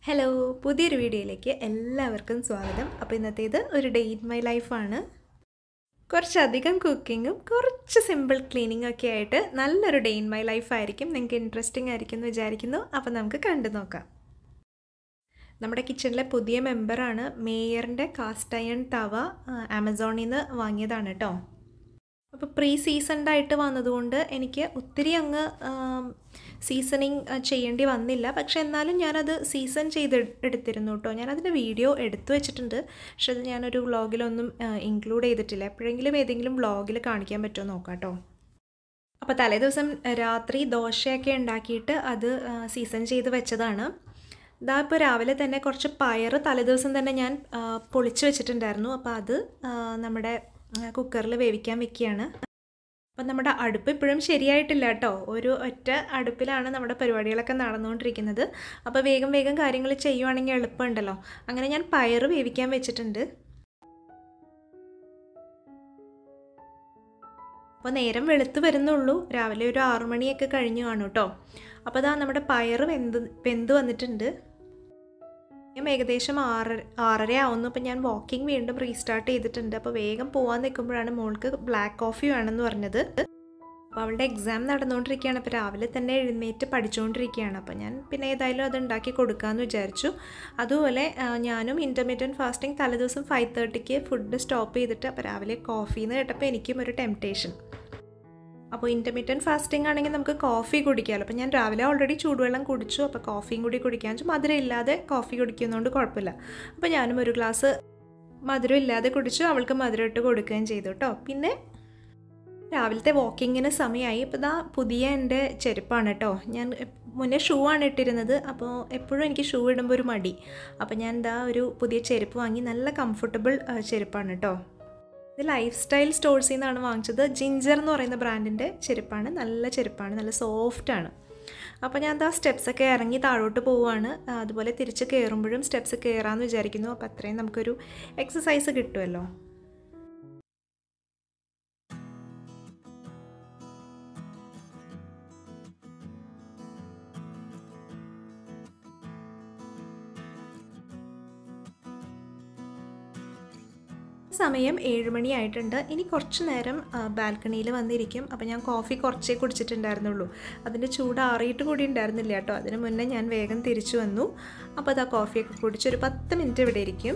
hello പുതിയൊരു വീഡിയോയിലേക്ക് എല്ലാവർക്കും സ്വാഗതം അപ്പോൾ ഇന്നത്തേത് ഒരു ഡേ ഇൻ മൈ ലൈഫാണ് കുറച്ചധികം കുക്കിങ്ങും കുറച്ച് സിമ്പിൾ ക്ലീനിങ്ങും ഒക്കെ ആയിട്ട് നല്ലൊരു ഡേ ഇൻ മൈ ലൈഫ് ആയിരിക്കും നിങ്ങൾക്ക് ഇൻട്രസ്റ്റിംഗ് ആയിരിക്കും എന്ന് വിചാരിക്കുന്നു അപ്പോൾ നമുക്ക് കണ്ടു നോക്കാം നമ്മുടെ കിച്ചണിലെ പുതിയ മെമ്പറാണ് മേയറിൻ്റെ കാസ്റ്റ് അയൺ തവ ആമസോണിൽ നിന്ന് വാങ്ങിയതാണ് കേട്ടോ അപ്പോൾ പ്രീ സീസൺഡ് ആയിട്ട് വന്നതുകൊണ്ട് എനിക്ക് ഒത്തിരി അങ്ങ് സീസണിങ് ചെയ്യേണ്ടി വന്നില്ല പക്ഷെ എന്നാലും ഞാനത് സീസൺ ചെയ്ത് എടുത്തിരുന്നു കേട്ടോ ഞാനതിൻ്റെ വീഡിയോ എടുത്തു വെച്ചിട്ടുണ്ട് പക്ഷെ അത് ഞാനൊരു വ്ളോഗിലൊന്നും ഇൻക്ലൂഡ് ചെയ്തിട്ടില്ല എപ്പോഴെങ്കിലും ഏതെങ്കിലും വ്ളോഗിൽ കാണിക്കാൻ പറ്റുമോ നോക്കാം കേട്ടോ അപ്പോൾ തലേ ദിവസം രാത്രി ദോശയൊക്കെ ഉണ്ടാക്കിയിട്ട് അത് സീസൺ ചെയ്ത് വെച്ചതാണ് ഇതാ ഇപ്പോൾ രാവിലെ തന്നെ കുറച്ച് പയർ തലേദിവസം തന്നെ ഞാൻ പൊളിച്ച് വെച്ചിട്ടുണ്ടായിരുന്നു അപ്പോൾ അത് നമ്മുടെ കുക്കറിൽ വേവിക്കാൻ വെക്കുകയാണ് അപ്പം നമ്മുടെ അടുപ്പ് ഇപ്പോഴും ശരിയായിട്ടില്ല കേട്ടോ ഒരു ഒറ്റ അടുപ്പിലാണ് നമ്മുടെ പരിപാടികളൊക്കെ നടന്നുകൊണ്ടിരിക്കുന്നത് അപ്പോൾ വേഗം വേഗം കാര്യങ്ങൾ ചെയ്യുവാണെങ്കിൽ എളുപ്പമുണ്ടല്ലോ അങ്ങനെ ഞാൻ പയർ വേവിക്കാൻ വെച്ചിട്ടുണ്ട് അപ്പോൾ നേരം വെളുത്ത് വരുന്നുള്ളൂ രാവിലെ ഒരു ആറു മണിയൊക്കെ കഴിഞ്ഞു കാണും കേട്ടോ അപ്പോൾ അതാ നമ്മുടെ പയർ വെന്ത് വെന്ത് വന്നിട്ടുണ്ട് ഏകദേശം ആറര ആറര ആവുന്നു അപ്പോൾ ഞാൻ വാക്കിംഗ് വീണ്ടും റീസ്റ്റാർട്ട് ചെയ്തിട്ടുണ്ട് അപ്പോൾ വേഗം പോകാൻ നിൽക്കുമ്പോഴാണ് മോൾക്ക് ബ്ലാക്ക് കോഫി വേണമെന്ന് പറഞ്ഞത് അപ്പോൾ അവളുടെ എക്സാം നടന്നുകൊണ്ടിരിക്കുകയാണ് അപ്പോൾ രാവിലെ തന്നെ എഴുന്നേറ്റ് പഠിച്ചുകൊണ്ടിരിക്കുകയാണ് അപ്പോൾ ഞാൻ പിന്നെ ഏതായാലും അത് ഉണ്ടാക്കി കൊടുക്കാമെന്ന് വിചാരിച്ചു അതുപോലെ ഞാനും ഇൻ്റർമീഡിയറ്റ് ഫാസ്റ്റിംഗ് തലേദിവസം ഫൈവ് തേർട്ടിക്ക് ഫുഡ് സ്റ്റോപ്പ് ചെയ്തിട്ട് അപ്പോൾ രാവിലെ കോഫി എന്ന് കേട്ടപ്പോൾ എനിക്കും ഒരു ടെംപ്റ്റേഷൻ അപ്പോൾ ഇൻ്റർമീഡിയറ്റ് ഫാസ്റ്റിംഗ് ആണെങ്കിൽ നമുക്ക് കോഫി കുടിക്കാമല്ലോ അപ്പോൾ ഞാൻ രാവിലെ ഓൾറെഡി ചൂടുവെള്ളം കുടിച്ചു അപ്പോൾ കോഫിയും കൂടി കുടിക്കാൻ വെച്ചാൽ മധുരം ഇല്ലാതെ കോഫി കുടിക്കുന്നതുകൊണ്ട് കുഴപ്പമില്ല അപ്പോൾ ഞാനും ഒരു ഗ്ലാസ് മധുരം ഇല്ലാതെ കുടിച്ചു അവൾക്ക് മധുരം ഇട്ട് കൊടുക്കുകയും ചെയ്തു കേട്ടോ പിന്നെ രാവിലത്തെ വാക്കിങ്ങിന് സമയമായി ഇപ്പോൾ ഇതാ പുതിയ എൻ്റെ ചെരുപ്പാണ് കേട്ടോ ഞാൻ മുന്നേ ഷൂ ആണ് ഇട്ടിരുന്നത് അപ്പോൾ എപ്പോഴും എനിക്ക് ഷൂ ഇടുമ്പോൾ ഒരു മടി അപ്പോൾ ഞാൻ ഇതാ ഒരു പുതിയ ചെരുപ്പ് വാങ്ങി നല്ല കംഫർട്ടബിൾ ചെരുപ്പാണ് കേട്ടോ ഇത് ലൈഫ് സ്റ്റൈൽ സ്റ്റോഴ്സിൽ നിന്നാണ് വാങ്ങിച്ചത് ജിഞ്ചർ എന്ന് പറയുന്ന ബ്രാൻഡിൻ്റെ ചെരുപ്പാണ് നല്ല ചെരുപ്പാണ് നല്ല സോഫ്റ്റ് ആണ് അപ്പോൾ ഞാൻ എന്താ സ്റ്റെപ്സൊക്കെ ഇറങ്ങി താഴോട്ട് പോവുകയാണ് അതുപോലെ തിരിച്ച് കയറുമ്പോഴും സ്റ്റെപ്സ് കയറാമെന്ന് വിചാരിക്കുന്നു അപ്പോൾ അത്രയും നമുക്കൊരു എക്സസൈസ് കിട്ടുമല്ലോ സമയം ഏഴുമണിയായിട്ടുണ്ട് ഇനി കുറച്ച് നേരം ബാൽക്കണിയിൽ വന്നിരിക്കും അപ്പോൾ ഞാൻ കോഫി കുറച്ചേ കുടിച്ചിട്ടുണ്ടായിരുന്നുള്ളൂ അതിൻ്റെ ചൂട് ആറിയിട്ട് കൂടി ഉണ്ടായിരുന്നില്ല കേട്ടോ അതിന് മുന്നേ ഞാൻ വേഗം തിരിച്ചു വന്നു അപ്പോൾ അതാ കോഫിയൊക്കെ കുടിച്ച് ഒരു പത്ത് മിനിറ്റ് ഇവിടെ ഇരിക്കും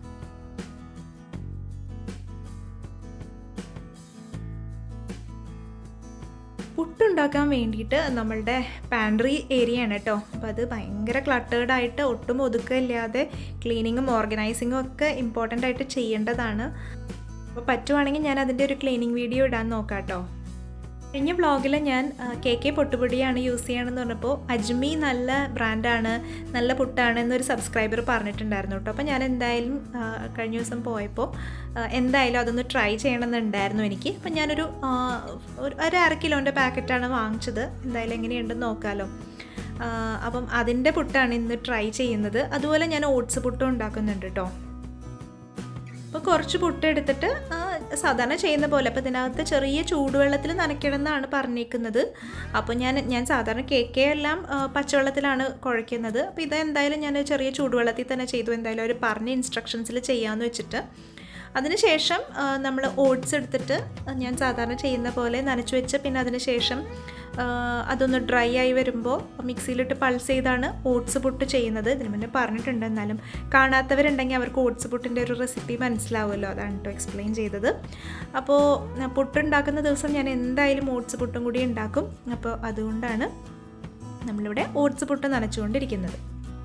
പുട്ടുണ്ടാക്കാൻ വേണ്ടിയിട്ട് നമ്മളുടെ പാൻട്രി ഏരിയ ആണ് കേട്ടോ അപ്പോൾ അത് ഭയങ്കര ക്ലട്ടേർഡായിട്ട് ഒട്ടും ഒതുക്കമില്ലാതെ ക്ലീനിങ്ങും ഓർഗനൈസിങ്ങും ഒക്കെ ഇമ്പോർട്ടൻ്റ് ആയിട്ട് ചെയ്യേണ്ടതാണ് അപ്പോൾ പറ്റുവാണെങ്കിൽ ഞാൻ അതിൻ്റെ ഒരു ക്ലീനിങ് വീഡിയോ ഇടാൻ നോക്കാം കേട്ടോ കഴിഞ്ഞ വ്ളോഗിൽ ഞാൻ കെ കെ പൊട്ടുപൊടിയാണ് യൂസ് ചെയ്യണമെന്ന് പറഞ്ഞപ്പോൾ അജ്മി നല്ല ബ്രാൻഡാണ് നല്ല പുട്ടാണ് എന്നൊരു സബ്സ്ക്രൈബർ പറഞ്ഞിട്ടുണ്ടായിരുന്നു കേട്ടോ അപ്പോൾ ഞാൻ എന്തായാലും കഴിഞ്ഞ ദിവസം പോയപ്പോൾ എന്തായാലും അതൊന്ന് ട്രൈ ചെയ്യണമെന്നുണ്ടായിരുന്നു എനിക്ക് അപ്പം ഞാനൊരു ഒരു അര കിലോൻ്റെ പാക്കറ്റാണ് വാങ്ങിച്ചത് എന്തായാലും എങ്ങനെയുണ്ടെന്ന് നോക്കാമല്ലോ അപ്പം അതിൻ്റെ പുട്ടാണ് ഇന്ന് ട്രൈ ചെയ്യുന്നത് അതുപോലെ ഞാൻ ഓട്സ് പുട്ടും ഉണ്ടാക്കുന്നുണ്ട് കേട്ടോ അപ്പോൾ കുറച്ച് പുട്ട് എടുത്തിട്ട് സാധാരണ ചെയ്യുന്ന പോലെ അപ്പോൾ ഇതിനകത്ത് ചെറിയ ചൂടുവെള്ളത്തിൽ നനയ്ക്കണം എന്നാണ് പറഞ്ഞേക്കുന്നത് അപ്പോൾ ഞാൻ ഞാൻ സാധാരണ കേക്ക് എല്ലാം പച്ചവെള്ളത്തിലാണ് കുഴയ്ക്കുന്നത് അപ്പോൾ ഇത് എന്തായാലും ഞാൻ ചെറിയ ചൂടുവെള്ളത്തിൽ തന്നെ ചെയ്തു എന്തായാലും അവർ പറഞ്ഞ ഇൻസ്ട്രക്ഷൻസിൽ ചെയ്യാമെന്ന് വെച്ചിട്ട് അതിനുശേഷം നമ്മൾ ഓട്സ് എടുത്തിട്ട് ഞാൻ സാധാരണ ചെയ്യുന്ന പോലെ നനച്ചു വെച്ച് പിന്നെ അതിന് ശേഷം അതൊന്ന് ഡ്രൈ ആയി വരുമ്പോൾ മിക്സിയിലിട്ട് പൾസ് ചെയ്താണ് ഓട്സ് പുട്ട് ചെയ്യുന്നത് ഇതിന് മുന്നേ പറഞ്ഞിട്ടുണ്ട് എന്നാലും കാണാത്തവരുണ്ടെങ്കിൽ അവർക്ക് ഓട്സ് പുട്ടിൻ്റെ ഒരു റെസിപ്പി മനസ്സിലാവുമല്ലോ അതാണ് കേട്ടോ എക്സ്പ്ലെയിൻ ചെയ്തത് അപ്പോൾ പുട്ടുണ്ടാക്കുന്ന ദിവസം ഞാൻ എന്തായാലും ഓട്സ് പുട്ടും കൂടി ഉണ്ടാക്കും അപ്പോൾ അതുകൊണ്ടാണ് നമ്മളിവിടെ ഓട്സ് പുട്ട് നനച്ചുകൊണ്ടിരിക്കുന്നത്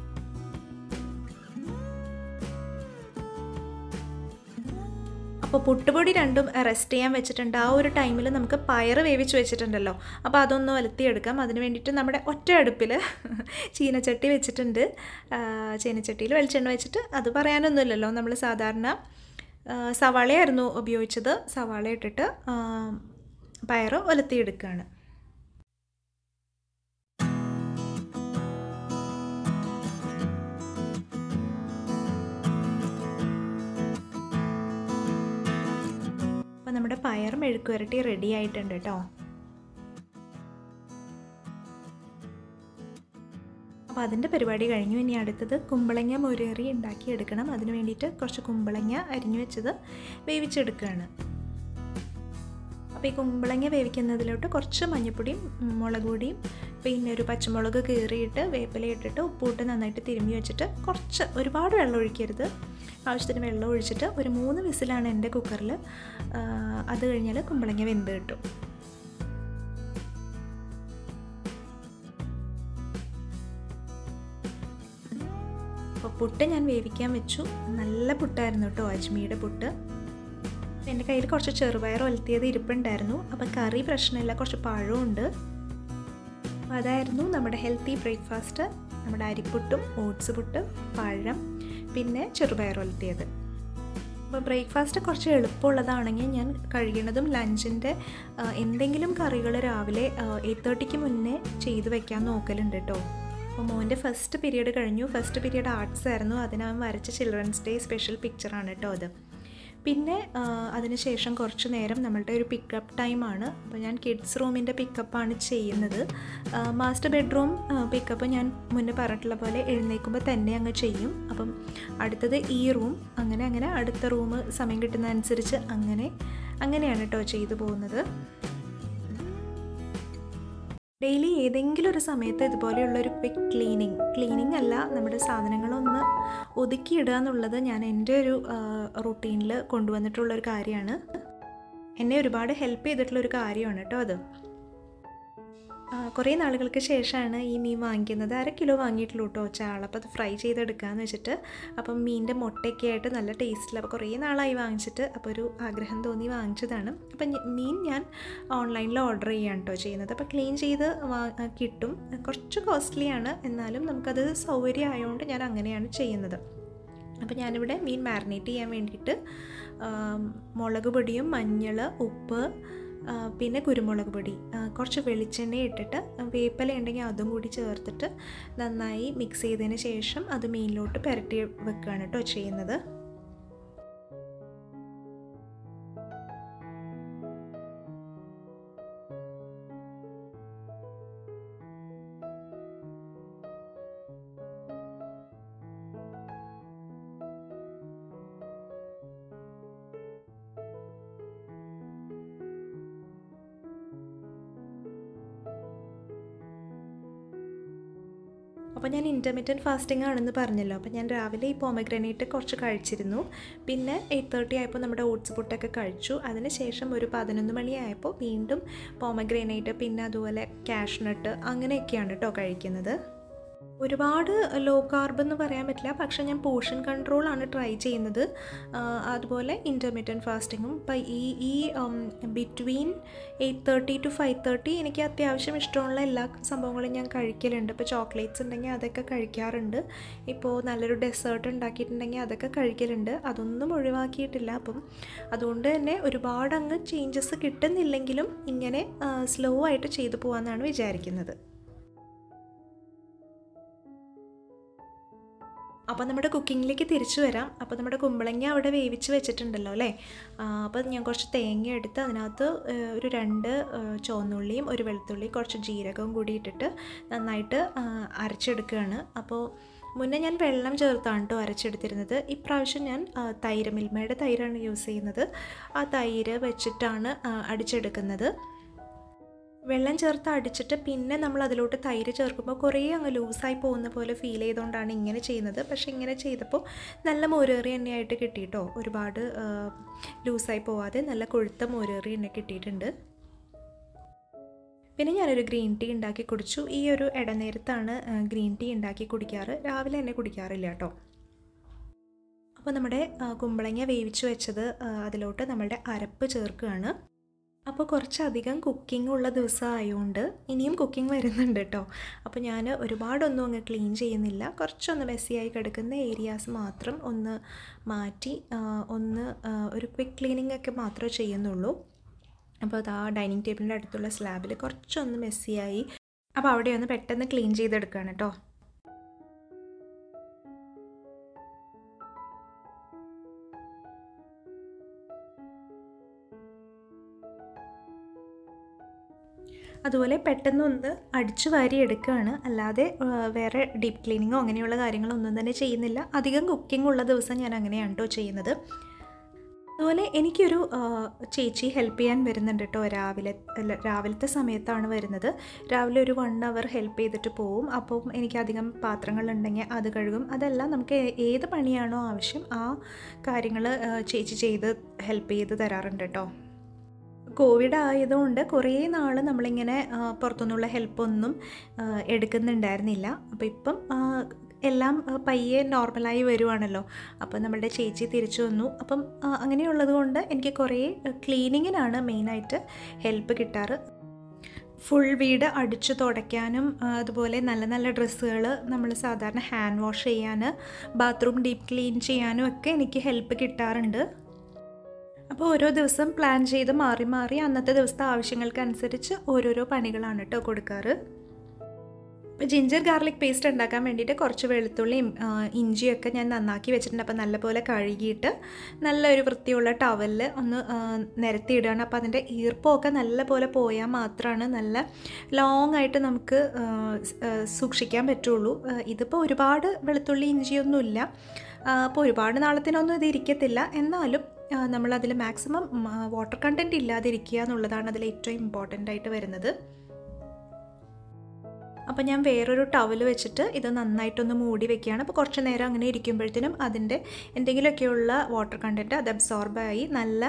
അപ്പോൾ പുട്ടുപൊടി രണ്ടും റെസ്റ്റ് ചെയ്യാൻ വെച്ചിട്ടുണ്ട് ആ ഒരു ടൈമിൽ നമുക്ക് പയർ വേവിച്ച് വെച്ചിട്ടുണ്ടല്ലോ അപ്പോൾ അതൊന്ന് വലത്തിയെടുക്കാം അതിന് വേണ്ടിയിട്ട് നമ്മുടെ ഒറ്റ അടുപ്പിൽ ചീനച്ചട്ടി വെച്ചിട്ടുണ്ട് ചീനച്ചട്ടിയിൽ വെളിച്ചെണ്ണ വെച്ചിട്ട് അത് പറയാനൊന്നുമില്ലല്ലോ നമ്മൾ സാധാരണ സവാളയായിരുന്നു ഉപയോഗിച്ചത് സവാള ഇട്ടിട്ട് പയർ ഒലത്തിയെടുക്കുകയാണ് അപ്പോൾ നമ്മുടെ പയർ മെഴുക്കുവരട്ടി റെഡി ആയിട്ടുണ്ട് കേട്ടോ അപ്പോൾ അതിൻ്റെ പരിപാടി കഴിഞ്ഞു ഇനി അടുത്തത് കുമ്പളങ്ങ മൊരേറി ഉണ്ടാക്കിയെടുക്കണം അതിന് വേണ്ടിയിട്ട് കുറച്ച് കുമ്പളങ്ങ അരിഞ്ഞു വെച്ചത് വേവിച്ചെടുക്കുകയാണ് അപ്പോൾ ഈ കുമ്പളങ്ങ വേവിക്കുന്നതിലോട്ട് കുറച്ച് മഞ്ഞൾപ്പൊടിയും മുളക് പൊടിയും പിന്നെ ഒരു പച്ചമുളക് കീറിയിട്ട് വേപ്പില ഇട്ടിട്ട് ഉപ്പിട്ട് നന്നായിട്ട് തിരുമ്മി വെച്ചിട്ട് കുറച്ച് ഒരുപാട് വെള്ളം ഒഴിക്കരുത് ആവശ്യത്തിന് വെള്ളം ഒഴിച്ചിട്ട് ഒരു മൂന്ന് വിസിലാണ് എൻ്റെ കുക്കറിൽ അത് കഴിഞ്ഞാൽ കുമ്പളങ്ങ വെന്ത് കിട്ടും അപ്പോൾ പുട്ട് ഞാൻ വേവിക്കാൻ വെച്ചു നല്ല പുട്ടായിരുന്നു കേട്ടോ അജ്മിയുടെ പുട്ട് എൻ്റെ കയ്യിൽ കുറച്ച് ചെറുപയർ ഒലത്തിയത് ഇരിപ്പുണ്ടായിരുന്നു അപ്പം കറി പ്രശ്നമില്ല കുറച്ച് പഴമുണ്ട് അപ്പോൾ അതായിരുന്നു നമ്മുടെ ഹെൽത്തി ബ്രേക്ക്ഫാസ്റ്റ് നമ്മുടെ അരിപ്പുട്ടും ഓട്സ് പുട്ട് പഴം പിന്നെ ചെറുപയർ ഒലത്തിയത് അപ്പോൾ ബ്രേക്ക്ഫാസ്റ്റ് കുറച്ച് എളുപ്പമുള്ളതാണെങ്കിൽ ഞാൻ കഴിയണതും ലഞ്ചിൻ്റെ എന്തെങ്കിലും കറികൾ രാവിലെ എയ്റ്റ് തേർട്ടിക്ക് മുന്നേ ചെയ്ത് വെക്കാൻ നോക്കലുണ്ട് കേട്ടോ അപ്പോൾ മോൻ്റെ ഫസ്റ്റ് പീരീഡ് കഴിഞ്ഞു ഫസ്റ്റ് പീരീഡ് ആർട്സ് ആയിരുന്നു അതിനവൻ വരച്ച ചിൽഡ്രൻസ് ഡേ സ്പെഷ്യൽ പിക്ചറാണ് കേട്ടോ അത് പിന്നെ അതിനുശേഷം കുറച്ച് നേരം നമ്മളുടെ ഒരു പിക്കപ്പ് ടൈമാണ് അപ്പോൾ ഞാൻ കിഡ്സ് റൂമിൻ്റെ പിക്കപ്പാണ് ചെയ്യുന്നത് മാസ്റ്റർ ബെഡ്റൂം പിക്കപ്പ് ഞാൻ മുന്നേ പറഞ്ഞിട്ടുള്ള പോലെ എഴുന്നേൽക്കുമ്പോൾ തന്നെ അങ്ങ് ചെയ്യും അപ്പം അടുത്തത് ഈ റൂം അങ്ങനെ അങ്ങനെ അടുത്ത റൂം സമയം കിട്ടുന്നതനുസരിച്ച് അങ്ങനെ അങ്ങനെയാണ് കേട്ടോ ചെയ്തു പോകുന്നത് ഡെയിലി ഏതെങ്കിലും ഒരു സമയത്ത് ഇതുപോലെയുള്ള ഒരു ക്വിക്ക് ക്ലീനിങ് ക്ലീനിങ് അല്ല നമ്മുടെ സാധനങ്ങളൊന്ന് ഒതുക്കിയിടുക എന്നുള്ളത് ഞാൻ എൻ്റെ ഒരു റുട്ടീനിൽ കൊണ്ടുവന്നിട്ടുള്ളൊരു കാര്യമാണ് എന്നെ ഒരുപാട് ഹെൽപ്പ് ചെയ്തിട്ടുള്ളൊരു കാര്യമാണ് കേട്ടോ അത് കുറേ നാളുകൾക്ക് ശേഷമാണ് ഈ മീൻ വാങ്ങിക്കുന്നത് അര കിലോ വാങ്ങിയിട്ടുള്ളൂ കേട്ടോ ചാള അപ്പോൾ അത് ഫ്രൈ ചെയ്തെടുക്കാമെന്ന് വെച്ചിട്ട് അപ്പം മീനിൻ്റെ മുട്ടയൊക്കെ ആയിട്ട് നല്ല ടേസ്റ്റിൽ അപ്പോൾ കുറേ നാളായി വാങ്ങിച്ചിട്ട് അപ്പോൾ ഒരു ആഗ്രഹം തോന്നി വാങ്ങിച്ചതാണ് അപ്പം മീൻ ഞാൻ ഓൺലൈനിൽ ഓർഡർ ചെയ്യാണ് കേട്ടോ ചെയ്യുന്നത് അപ്പോൾ ക്ലീൻ ചെയ്ത് കിട്ടും കുറച്ച് കോസ്റ്റ്ലിയാണ് എന്നാലും നമുക്കത് സൗകര്യമായതുകൊണ്ട് ഞാൻ അങ്ങനെയാണ് ചെയ്യുന്നത് അപ്പോൾ ഞാനിവിടെ മീൻ മാരിനേറ്റ് ചെയ്യാൻ വേണ്ടിയിട്ട് മുളക് പൊടിയും മഞ്ഞൾ ഉപ്പ് പിന്നെ കുരുമുളക് പൊടി കുറച്ച് വെളിച്ചെണ്ണ ഇട്ടിട്ട് വേപ്പില ഉണ്ടെങ്കിൽ അതും കൂടി ചേർത്തിട്ട് നന്നായി മിക്സ് ചെയ്തതിന് ശേഷം അത് മീനിലോട്ട് പുരട്ടി വെക്കുകയാണ് കേട്ടോ ചെയ്യുന്നത് അപ്പോൾ ഞാൻ ഇൻ്റർമീഡിയറ്റ് ഫാസ്റ്റിംഗ് ആണെന്ന് പറഞ്ഞല്ലോ അപ്പോൾ ഞാൻ രാവിലെ ഈ പോമഗ്രാനൈറ്റ് കുറച്ച് കഴിച്ചിരുന്നു പിന്നെ എയ്റ്റ് തേർട്ടി ആയപ്പോൾ നമ്മുടെ ഓട്സ് പുട്ടൊക്കെ കഴിച്ചു അതിന് ശേഷം ഒരു പതിനൊന്ന് മണിയായപ്പോൾ വീണ്ടും പോമഗ്രാനൈറ്റ് പിന്നെ അതുപോലെ കാഷ്നട്ട് അങ്ങനെയൊക്കെയാണ് കേട്ടോ കഴിക്കുന്നത് ഒരുപാട് ലോ കാർബ് എന്ന് പറയാൻ പറ്റില്ല പക്ഷേ ഞാൻ പോർഷൻ കൺട്രോളാണ് ട്രൈ ചെയ്യുന്നത് അതുപോലെ ഇൻ്റർമീഡിയറ്റ് ഫാസ്റ്റിങ്ങും ഇപ്പം ഈ ഈ between eight thirty to five thirty എനിക്ക് അത്യാവശ്യം ഇഷ്ടമുള്ള എല്ലാ സംഭവങ്ങളും ഞാൻ കഴിക്കലുണ്ട് ഇപ്പോൾ ചോക്ലേറ്റ്സ് ഉണ്ടെങ്കിൽ അതൊക്കെ കഴിക്കാറുണ്ട് ഇപ്പോൾ നല്ലൊരു ഡെസേർട്ട് ഉണ്ടാക്കിയിട്ടുണ്ടെങ്കിൽ അതൊക്കെ കഴിക്കലുണ്ട് അതൊന്നും ഒഴിവാക്കിയിട്ടില്ല അപ്പം അതുകൊണ്ട് തന്നെ ഒരുപാട് അങ്ങ് ചേഞ്ചസ് കിട്ടുന്നില്ലെങ്കിലും ഇങ്ങനെ സ്ലോ ആയിട്ട് ചെയ്തു പോകാമെന്നാണ് വിചാരിക്കുന്നത് അപ്പോൾ നമ്മുടെ കുക്കിങ്ങിലേക്ക് തിരിച്ചു വരാം അപ്പോൾ നമ്മുടെ കുമ്പളങ്ങ അവിടെ വേവിച്ച് വെച്ചിട്ടുണ്ടല്ലോ അല്ലേ അപ്പോൾ ഞാൻ കുറച്ച് തേങ്ങ എടുത്ത് അതിനകത്ത് ഒരു രണ്ട് ചുവന്നുള്ളിയും ഒരു വെളുത്തുള്ളിയും കുറച്ച് ജീരകവും കൂടി ഇട്ടിട്ട് നന്നായിട്ട് അരച്ചെടുക്കുകയാണ് അപ്പോൾ മുന്നേ ഞാൻ വെള്ളം ചേർത്താണ് കേട്ടോ അരച്ചെടുത്തിരുന്നത് ഇപ്രാവശ്യം ഞാൻ തൈര് മിൽമയുടെ തൈരാണ് യൂസ് ചെയ്യുന്നത് ആ തൈര് വെച്ചിട്ടാണ് അടിച്ചെടുക്കുന്നത് വെള്ളം ചേർത്ത് അടിച്ചിട്ട് പിന്നെ നമ്മൾ അതിലോട്ട് തൈര് ചേർക്കുമ്പോൾ കുറേ അങ്ങ് ലൂസായി പോകുന്ന പോലെ ഫീൽ ചെയ്തുകൊണ്ടാണ് ഇങ്ങനെ ചെയ്യുന്നത് പക്ഷേ ഇങ്ങനെ ചെയ്തപ്പോൾ നല്ല മോരേറി എണ്ണയായിട്ട് കിട്ടിയിട്ടോ ഒരുപാട് ലൂസായി പോവാതെ നല്ല കൊഴുത്ത മോരേറി എണ്ണ കിട്ടിയിട്ടുണ്ട് പിന്നെ ഞാനൊരു ഗ്രീൻ ടീ ഉണ്ടാക്കി കുടിച്ചു ഈ ഒരു ഇടനേരത്താണ് ഗ്രീൻ ടീ ഉണ്ടാക്കി കുടിക്കാറ് രാവിലെ തന്നെ കുടിക്കാറില്ല കേട്ടോ അപ്പോൾ നമ്മുടെ കുമ്പളങ്ങ വേവിച്ച് വെച്ചത് അതിലോട്ട് നമ്മളുടെ അരപ്പ് ചേർക്കുകയാണ് അപ്പോൾ കുറച്ചധികം കുക്കിംഗ് ഉള്ള ദിവസം ആയതുകൊണ്ട് ഇനിയും കുക്കിംഗ് വരുന്നുണ്ട് കേട്ടോ അപ്പോൾ ഞാൻ ഒരുപാടൊന്നും അങ്ങ് ക്ലീൻ ചെയ്യുന്നില്ല കുറച്ചൊന്ന് മെസ്സിയായി കിടക്കുന്ന ഏരിയാസ് മാത്രം ഒന്ന് മാറ്റി ഒന്ന് ഒരു ക്വിക്ക് ക്ലീനിങ് ഒക്കെ മാത്രമേ ചെയ്യുന്നുള്ളൂ അപ്പോൾ അത് ആ ഡൈനിങ് ടേബിളിൻ്റെ അടുത്തുള്ള സ്ലാബിൽ കുറച്ചൊന്ന് മെസ്സിയായി അപ്പോൾ അവിടെ ഒന്ന് പെട്ടെന്ന് ക്ലീൻ ചെയ്തെടുക്കുകയാണ് കേട്ടോ അതുപോലെ പെട്ടെന്ന് ഒന്ന് അടിച്ചു വാരി എടുക്കുകയാണ് അല്ലാതെ ആ, വേറെ ഡീപ്പ് ക്ലീനിങ്ങോ അങ്ങനെയുള്ള കാര്യങ്ങളൊന്നും തന്നെ ചെയ്യുന്നില്ല അധികം കുക്കിംഗ് ഉള്ള ദിവസം ഞാൻ അങ്ങനെയാണ് കേട്ടോ ചെയ്യുന്നത് അതുപോലെ എനിക്കൊരു ആ, ചേച്ചി ഹെൽപ്പ് ചെയ്യാൻ വരുന്നുണ്ട് കേട്ടോ രാവിലെ അല്ല രാവിലത്തെ സമയത്താണ് വരുന്നത് രാവിലെ ഒരു വൺ അവർ ഹെൽപ്പ് ചെയ്തിട്ട് പോവും അപ്പം എനിക്കധികം പാത്രങ്ങളുണ്ടെങ്കിൽ അത് കഴുകും അതല്ല നമുക്ക് ഏ- ഏത് പണിയാണോ ആവശ്യം ആ കാര്യങ്ങൾ ചേച്ചി ചെയ്ത് ഹെൽപ്പ് ചെയ്ത് തരാറുണ്ട് കേട്ടോ കോവിഡ് ആയതുകൊണ്ട് കുറേ നാൾ നമ്മളിങ്ങനെ ആ, പുറത്തുനിന്നുള്ള ഹെൽപ്പൊന്നും ആ, എടുക്കുന്നുണ്ടായിരുന്നില്ല അപ്പോൾ ഇപ്പം ആ, എല്ലാം ആ, പയ്യെ നോർമലായി വരുവാണല്ലോ അപ്പോൾ നമ്മളുടെ ചേച്ചി തിരിച്ചു വന്നു അപ്പം ആ, അങ്ങനെയുള്ളത് കൊണ്ട് എനിക്ക് കുറേ ക്ലീനിങ്ങിനാണ് മെയിനായിട്ട് ഹെൽപ്പ് കിട്ടാറ് ഫുൾ വീട് അടിച്ചു തുടയ്ക്കാനും ആ, അതുപോലെ നല്ല നല്ല ഡ്രസ്സുകൾ നമ്മൾ സാധാരണ ഹാൻഡ് വാഷ് ചെയ്യാൻ ബാത്റൂം ഡീപ്പ് ക്ലീൻ ചെയ്യാനും ഒക്കെ എനിക്ക് ഹെൽപ്പ് കിട്ടാറുണ്ട് അപ്പോൾ ഓരോ ദിവസം പ്ലാൻ ചെയ്ത് മാറി മാറി അന്നത്തെ ദിവസത്തെ ആവശ്യങ്ങൾക്കനുസരിച്ച് ഓരോരോ പണികളാണ് കേട്ടോ കൊടുക്കാറ് ഇപ്പോൾ ജിഞ്ചർ ഗാർലിക് പേസ്റ്റ് ഉണ്ടാക്കാൻ വേണ്ടിയിട്ട് കുറച്ച് വെളുത്തുള്ളിയും ആ, ഇഞ്ചിയൊക്കെ ഞാൻ നന്നാക്കി വെച്ചിട്ടുണ്ട് അപ്പോൾ നല്ലപോലെ കഴുകിയിട്ട് നല്ലൊരു വൃത്തിയുള്ള ടവലിൽ ഒന്ന് ആ, നിരത്തിയിടുകയാണ് അപ്പോൾ അതിൻ്റെ ഈർപ്പമൊക്കെ നല്ലപോലെ പോയാൽ മാത്രമാണ് നല്ല ലോങ് ആയിട്ട് നമുക്ക് ആ, സ്- ആ, സൂക്ഷിക്കാൻ പറ്റുള്ളൂ ആ, ഇതിപ്പോൾ ഒരുപാട് വെളുത്തുള്ളി ഇഞ്ചിയൊന്നുമില്ല ആ, അപ്പോൾ ഒരുപാട് നാളത്തിനൊന്നും ഇത് ഇരിക്കത്തില്ല എന്നാലും ആ, നമ്മളതിൽ മാക്സിമം വാട്ടർ കണ്ടൻറ്റ് ഇല്ലാതിരിക്കുക എന്നുള്ളതാണ് അതിൽ ഏറ്റവും ഇമ്പോർട്ടൻ്റ് ആയിട്ട് വരുന്നത് അപ്പോൾ ഞാൻ വേറൊരു ടവൽ വെച്ചിട്ട് ഇത് നന്നായിട്ടൊന്ന് മൂടി വെക്കുകയാണ് അപ്പോൾ കുറച്ച് നേരം അങ്ങനെ ഇരിക്കുമ്പോഴത്തേനും അതിൻ്റെ എന്തെങ്കിലുമൊക്കെയുള്ള വാട്ടർ കണ്ടൻറ്റ് അത് അബ്സോർബായി നല്ല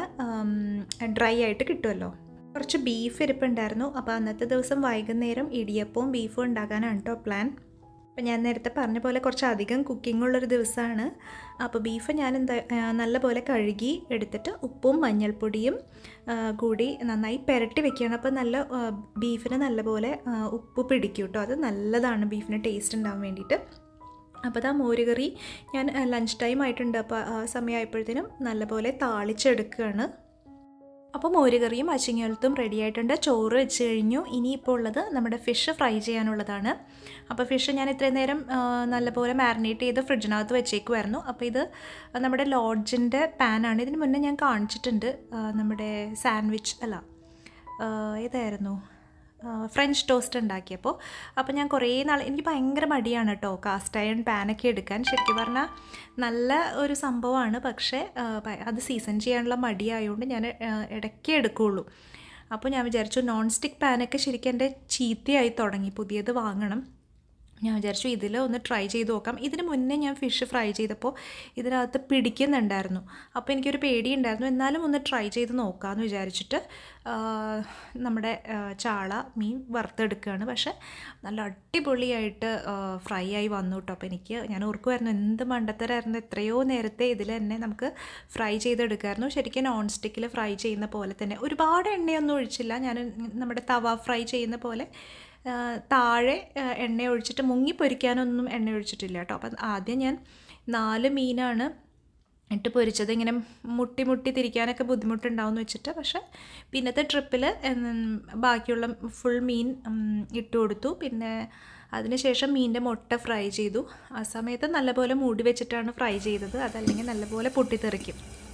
ഡ്രൈ ആയിട്ട് കിട്ടുമല്ലോ കുറച്ച് ബീഫ് ഇരിപ്പുണ്ടായിരുന്നു അപ്പോൾ അന്നത്തെ ദിവസം വൈകുന്നേരം ഇടിയപ്പവും ബീഫും ഉണ്ടാക്കാനാണ് കേട്ടോ പ്ലാൻ അപ്പോൾ ഞാൻ നേരത്തെ പറഞ്ഞ പോലെ കുറച്ച് അധികം കുക്കിംഗ് ഉള്ളൊരു ദിവസമാണ് അപ്പോൾ ബീഫ് ഞാൻ എന്താ ആ, നല്ലപോലെ കഴുകി എടുത്തിട്ട് ഉപ്പും മഞ്ഞൾപ്പൊടിയും ആ, കൂടി നന്നായി പുരട്ടി വെക്കുകയാണ് അപ്പോൾ നല്ല ആ, ബീഫിന് നല്ലപോലെ ആ, ഉപ്പ് പിടിക്കും കേട്ടോ അത് നല്ലതാണ് ബീഫിന് ടേസ്റ്റ് ഉണ്ടാവാൻ വേണ്ടിയിട്ട് അപ്പോൾ അതാ മോരുകറി ഞാൻ ലഞ്ച് ടൈം ആയിട്ടുണ്ട് അപ്പോൾ ആ സമയമായപ്പോഴത്തേനും നല്ലപോലെ താളിച്ചെടുക്കുകയാണ് അപ്പോൾ മോരുകറിയും അച്ചിങ്ങലത്തും റെഡി ആയിട്ടുണ്ട് ചോറ് വെച്ച് കഴിഞ്ഞു ഇനിയിപ്പോൾ ഉള്ളത് നമ്മുടെ ഫിഷ് ഫ്രൈ ചെയ്യാനുള്ളതാണ് അപ്പോൾ ഫിഷ് ഞാൻ ഇത്രയും നേരം ആ, നല്ലപോലെ മാരിനേറ്റ് ചെയ്ത് ഫ്രിഡ്ജിനകത്ത് വെച്ചേക്കുമായിരുന്നു അപ്പോൾ ഇത് നമ്മുടെ ലോഡ്ജിൻ്റെ പാനാണ് ഇതിന് മുന്നേ ഞാൻ കാണിച്ചിട്ടുണ്ട് ആ, നമ്മുടെ സാൻഡ്വിച്ച് അല്ല ആ, ഏതായിരുന്നു ആ, ഫ്രഞ്ച് ടോസ്റ്റ് ഉണ്ടാക്കിയപ്പോൾ അപ്പോൾ ഞാൻ കുറേ നാൾ എനിക്ക് ഭയങ്കര മടിയാണ് കേട്ടോ കാസ്റ്റ് അയൺ പാനൊക്കെ എടുക്കാൻ ശരിക്കും പറഞ്ഞാൽ നല്ല ഒരു സംഭവമാണ് പക്ഷേ ആ, ഭ- അത് സീസൺ ചെയ്യാനുള്ള മടിയായതുകൊണ്ട് ഞാൻ ആ, ഇടയ്ക്കേ എടുക്കുകയുള്ളൂ അപ്പോൾ ഞാൻ വിചാരിച്ചു നോൺ സ്റ്റിക്ക് പാനൊക്കെ ശരിക്കും എൻ്റെ ചീത്തയായി തുടങ്ങി പുതിയത് വാങ്ങണം ഞാൻ വിചാരിച്ചു ഇതിൽ ഒന്ന് ട്രൈ ചെയ്ത് നോക്കാം ഇതിന് മുന്നേ ഞാൻ ഫിഷ് ഫ്രൈ ചെയ്തപ്പോൾ ഇതിനകത്ത് പിടിക്കുന്നുണ്ടായിരുന്നു അപ്പോൾ എനിക്കൊരു പേടിയുണ്ടായിരുന്നു എന്നാലും ഒന്ന് ട്രൈ ചെയ്ത് നോക്കാമെന്ന് വിചാരിച്ചിട്ട് ആ, നമ്മുടെ ആ, ചാള മീൻ വറുത്തെടുക്കുകയാണ് പക്ഷേ നല്ല അടിപൊളിയായിട്ട് ഫ്രൈ ആയി വന്നു കേട്ടോ അപ്പോൾ എനിക്ക് ഞാൻ ഓർക്കുമായിരുന്നു എന്ത് മണ്ടത്തരായിരുന്നു എത്രയോ നേരത്തെ ഇതിൽ തന്നെ നമുക്ക് ഫ്രൈ ചെയ്തെടുക്കായിരുന്നു ശരിക്കും നോൺ സ്റ്റിക്കിൽ ഫ്രൈ ചെയ്യുന്ന പോലെ തന്നെ ഒരുപാട് എണ്ണയൊന്നും ഒഴിച്ചില്ല ഞാൻ നമ്മുടെ തവ ഫ്രൈ ചെയ്യുന്ന പോലെ ആ, താഴെ ആ, എണ്ണ ഒഴിച്ചിട്ട് മുങ്ങി പൊരിക്കാനൊന്നും എണ്ണ ഒഴിച്ചിട്ടില്ല കേട്ടോ അപ്പം ആദ്യം ഞാൻ നാല് മീനാണ് ഇട്ട് പൊരിച്ചത് ഇങ്ങനെ മുട്ടി മുട്ടി തിരിക്കാനൊക്കെ ബുദ്ധിമുട്ടുണ്ടാവും എന്ന് വെച്ചിട്ട് പക്ഷേ പിന്നത്തെ ട്രിപ്പിൽ ബാക്കിയുള്ള ഫുൾ മീൻ ഉം, ഇട്ട് കൊടുത്തു പിന്നെ അതിനുശേഷം മീനിൻ്റെ മുട്ട ഫ്രൈ ചെയ്തു ആ സമയത്ത് നല്ലപോലെ മൂടി വെച്ചിട്ടാണ് ഫ്രൈ ചെയ്തത് അതല്ലെങ്കിൽ നല്ലപോലെ പൊട്ടിത്തെറിക്കും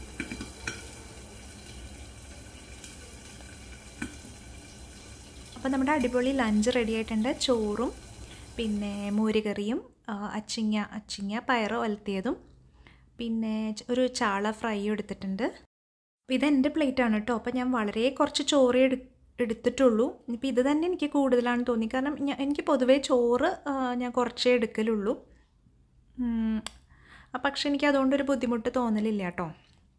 അപ്പോൾ നമ്മുടെ അടിപൊളി ലഞ്ച് റെഡി ആയിട്ടുണ്ട് ചോറും പിന്നെ മോരുകറിയും ആ, അച്ചിങ്ങ അച്ചിങ്ങ പയറ് ഒലത്തിയതും പിന്നെ ച- ഒരു ചാള ഫ്രൈയും എടുത്തിട്ടുണ്ട് അപ്പോൾ ഇതെൻ്റെ പ്ലേറ്റാണ് കേട്ടോ അപ്പോൾ ഞാൻ വളരെ കുറച്ച് ചോറേ എടു എടുത്തിട്ടുള്ളൂ ഇനിയിപ്പോൾ ഇത് തന്നെ എനിക്ക് കൂടുതലാണെന്ന് തോന്നി കാരണം ഞാൻ എനിക്ക് പൊതുവേ ചോറ് ആ, ഞാൻ കുറച്ചേ എടുക്കലുള്ളൂ ഉം, ആ, പക്ഷെ എനിക്ക് അതുകൊണ്ടൊരു ബുദ്ധിമുട്ട് തോന്നലില്ല കേട്ടോ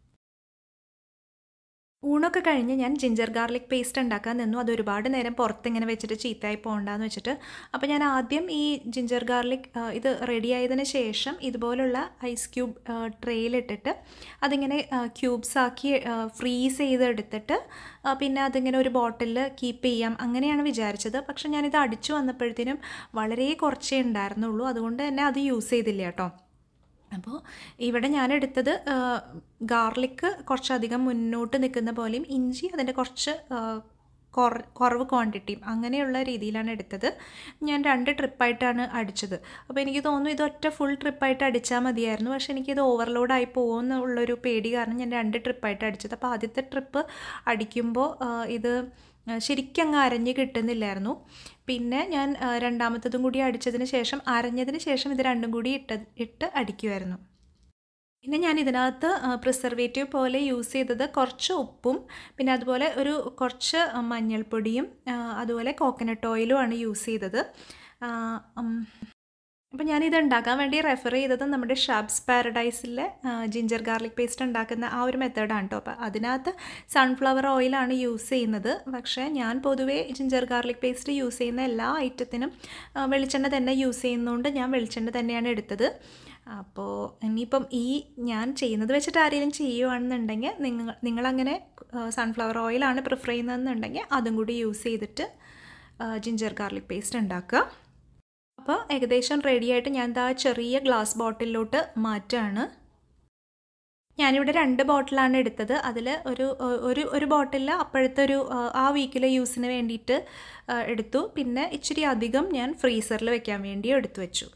ഊണൊക്കെ കഴിഞ്ഞ് ഞാൻ ജിഞ്ചർ ഗാർലിക് പേസ്റ്റ് ഉണ്ടാക്കാൻ നിന്നു അത് ഒരുപാട് നേരം പുറത്തിങ്ങനെ വെച്ചിട്ട് ചീത്തയായി പോകണ്ടെന്ന് വെച്ചിട്ട് അപ്പോൾ ഞാൻ ആദ്യം ഈ ജിഞ്ചർ ഗാർലിക് ആ, ഇത് റെഡി ആയതിന് ശേഷം ഇതുപോലുള്ള ഐസ് ക്യൂബ് ട്രേയിലിട്ടിട്ട് അതിങ്ങനെ ക്യൂബ്സ് ആക്കി ഫ്രീസ് ചെയ്തെടുത്തിട്ട് ആ, പിന്നെ അതിങ്ങനെ ഒരു ബോട്ടിലിൽ കീപ്പ് ചെയ്യാം അങ്ങനെയാണ് വിചാരിച്ചത് പക്ഷെ ഞാനിത് അടിച്ചു വന്നപ്പോഴത്തേനും വളരെ കുറച്ചേ ഉണ്ടായിരുന്നുള്ളൂ അതുകൊണ്ട് തന്നെ അത് യൂസ് ചെയ്തില്ല കേട്ടോ അപ്പോൾ ഇവിടെ ഞാൻ എടുത്തത് ഗാർലിക്ക് കുറച്ചധികം മുന്നോട്ട് നിൽക്കുന്ന പോലെയും ഇഞ്ചി അതിൻ്റെ കുറച്ച് ആ, കുറ കുറവ് ക്വാണ്ടിറ്റിയും അങ്ങനെയുള്ള രീതിയിലാണ് എടുത്തത് ഞാൻ രണ്ട് ട്രിപ്പായിട്ടാണ് അടിച്ചത് അപ്പോൾ എനിക്ക് തോന്നുന്നു ഇത് ഒറ്റ ഫുൾ ട്രിപ്പായിട്ട് അടിച്ചാൽ മതിയായിരുന്നു പക്ഷേ എനിക്കിത് ഓവർലോഡായി പോകുമെന്നുള്ളൊരു പേടി കാരണം ഞാൻ രണ്ട് ട്രിപ്പായിട്ട് അടിച്ചത് അപ്പോൾ ആദ്യത്തെ ട്രിപ്പ് അടിക്കുമ്പോൾ ആ, ഇത് ശരിക്കും അങ്ങ് അരഞ്ഞ് കിട്ടുന്നില്ലായിരുന്നു പിന്നെ ഞാൻ ആ, രണ്ടാമത്തതും കൂടി അടിച്ചതിന് ശേഷം അരഞ്ഞതിന് ശേഷം ഇത് രണ്ടും കൂടി ഇട്ട് ഇട്ട് അടിക്കുമായിരുന്നു പിന്നെ ഞാൻ ഇതിനകത്ത് പ്രിസർവേറ്റീവ് പോലെ യൂസ് ചെയ്തത് കുറച്ച് ഉപ്പും പിന്നെ അതുപോലെ ഒരു കുറച്ച് മഞ്ഞൾപ്പൊടിയും ആ, അതുപോലെ കോക്കനട്ട് ഓയിലുമാണ് യൂസ് ചെയ്തത് ആ, ഉം, അപ്പോൾ ഞാനിത് ഉണ്ടാക്കാൻ വേണ്ടി റെഫർ ചെയ്തത് നമ്മുടെ ഷബ്സ് പാരഡൈസിലെ ജിഞ്ചർ ഗാർലിക് പേസ്റ്റ് ഉണ്ടാക്കുന്ന ആ ഒരു മെത്തേഡാണ് കേട്ടോ അപ്പോൾ അതിനകത്ത് സൺഫ്ലവർ ഓയിലാണ് യൂസ് ചെയ്യുന്നത് പക്ഷേ ഞാൻ പൊതുവേ ജിഞ്ചർ ഗാർലിക് പേസ്റ്റ് യൂസ് ചെയ്യുന്ന എല്ലാ ഐറ്റത്തിനും ആ, വെളിച്ചെണ്ണ തന്നെ യൂസ് ചെയ്യുന്നതുകൊണ്ട് ഞാൻ വെളിച്ചെണ്ണ തന്നെയാണ് എടുത്തത് അപ്പോൾ ഇനിയിപ്പം ഈ ഞാൻ ചെയ്യുന്നത് വെച്ചിട്ട് ആരെങ്കിലും ചെയ്യുവാണെന്നുണ്ടെങ്കിൽ നിങ്ങൾ നിങ്ങളങ്ങനെ സൺഫ്ലവർ ഓയിലാണ് പ്രിഫർ ചെയ്യുന്നതെന്നുണ്ടെങ്കിൽ അതും കൂടി യൂസ് ചെയ്തിട്ട് ജിഞ്ചർ ഗാർലിക് പേസ്റ്റ് ഉണ്ടാക്കുക അപ്പോൾ ഏകദേശം റെഡിയായിട്ട് ഞാൻ ദാ ചെറിയ ഗ്ലാസ് ബോട്ടിലോട്ട് മാറ്റുകയാണ് ഞാനിവിടെ രണ്ട് ബോട്ടിലാണ് എടുത്തത് അതിൽ ഒരു ഒരു ഒരു ബോട്ടിൽ അപ്പോഴത്തെ ഒരു ആ, ആ വീക്കിലെ യൂസിന് വേണ്ടിയിട്ട് ആ, എടുത്തു പിന്നെ ഇച്ചിരി അധികം ഞാൻ ഫ്രീസറിൽ വെക്കാൻ വേണ്ടി എടുത്തു വെച്ചു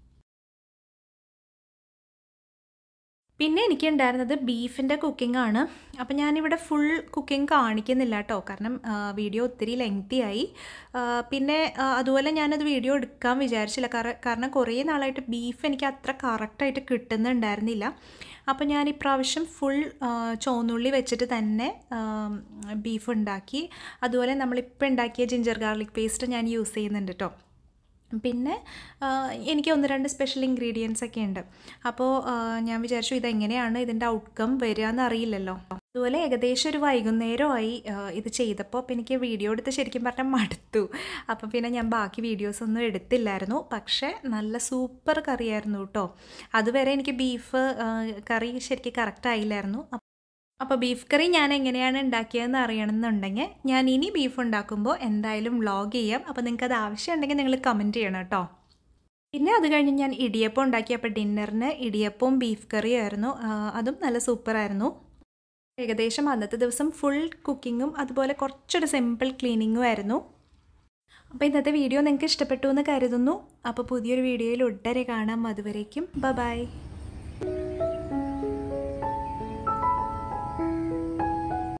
പിന്നെ എനിക്ക് ഉണ്ടായിരുന്നത് ബീഫിൻ്റെ കുക്കിംഗ് ആണ് അപ്പം ഞാനിവിടെ ഫുൾ കുക്കിംഗ് കാണിക്കുന്നില്ല കേട്ടോ കാരണം ആ, വീഡിയോ ഒത്തിരി ലെങ്തി ആയി ആ, പിന്നെ ആ, അതുപോലെ ഞാനത് വീഡിയോ എടുക്കാൻ വിചാരിച്ചില്ല കാര- കാരണം കുറേ നാളായിട്ട് ബീഫ് എനിക്ക് അത്ര കറക്റ്റായിട്ട് കിട്ടുന്നുണ്ടായിരുന്നില്ല അപ്പം ഞാൻ ഇപ്രാവശ്യം ഫുൾ ചോന്നുള്ളി വെച്ചിട്ട് തന്നെ ബീഫ് ഉണ്ടാക്കി അതുപോലെ നമ്മളിപ്പോൾ ഉണ്ടാക്കിയ ജിഞ്ചർ ഗാർലിക് പേസ്റ്റ് ഞാൻ യൂസ് ചെയ്യുന്നുണ്ട് കേട്ടോ പിന്നെ ആ, എനിക്ക് ഒന്ന് രണ്ട് സ്പെഷ്യൽ ഇൻഗ്രീഡിയൻസ് ഒക്കെ ഉണ്ട് അപ്പോൾ ആ, ഞാൻ വിചാരിച്ചു ഇതെങ്ങനെയാണ് ഇതിൻ്റെ ഔട്ട്കം വരിക എന്ന് അറിയില്ലല്ലോ അതുപോലെ ഏകദേശം ഒരു വൈകുന്നേരമായി ആ, ഇത് ചെയ്തപ്പോൾ അപ്പോൾ എനിക്ക് വീഡിയോ എടുത്ത് ശരിക്കും പറഞ്ഞാൽ മടുത്തു അപ്പോൾ പിന്നെ ഞാൻ ബാക്കി വീഡിയോസ് ഒന്നും എടുത്തില്ലായിരുന്നു പക്ഷേ നല്ല സൂപ്പർ കറിയായിരുന്നു കേട്ടോ അതുവരെ എനിക്ക് ബീഫ് കറി ശരിക്കും കറക്റ്റ് ആയില്ലായിരുന്നു അപ്പോൾ ബീഫ് കറി ഞാൻ എങ്ങനെയാണ് ഉണ്ടാക്കിയതെന്ന് അറിയണമെന്നുണ്ടെങ്കിൽ ഞാൻ ഇനി ബീഫ് ഉണ്ടാക്കുമ്പോൾ എന്തായാലും വ്ളോഗ് ചെയ്യാം അപ്പോൾ നിങ്ങൾക്ക് അത് ആവശ്യമുണ്ടെങ്കിൽ നിങ്ങൾ കമൻറ്റ് ചെയ്യണം കേട്ടോ പിന്നെ അത് കഴിഞ്ഞ് ഞാൻ ഇടിയപ്പം ഉണ്ടാക്കി അപ്പോൾ ഡിന്നറിന് ഇടിയപ്പവും ബീഫ് കറിയായിരുന്നു ആ, അതും നല്ല സൂപ്പറായിരുന്നു ഏകദേശം അന്നത്തെ ദിവസം ഫുൾ കുക്കിങ്ങും അതുപോലെ കുറച്ചൊരു സിമ്പിൾ ക്ലീനിങ്ങും ആയിരുന്നു അപ്പോൾ ഇന്നത്തെ വീഡിയോ നിങ്ങൾക്ക് ഇഷ്ടപ്പെട്ടു എന്ന് കരുതുന്നു അപ്പോൾ പുതിയൊരു വീഡിയോയിൽ ഉടനെ കാണാം അതുവരേക്കും ബ ബൈ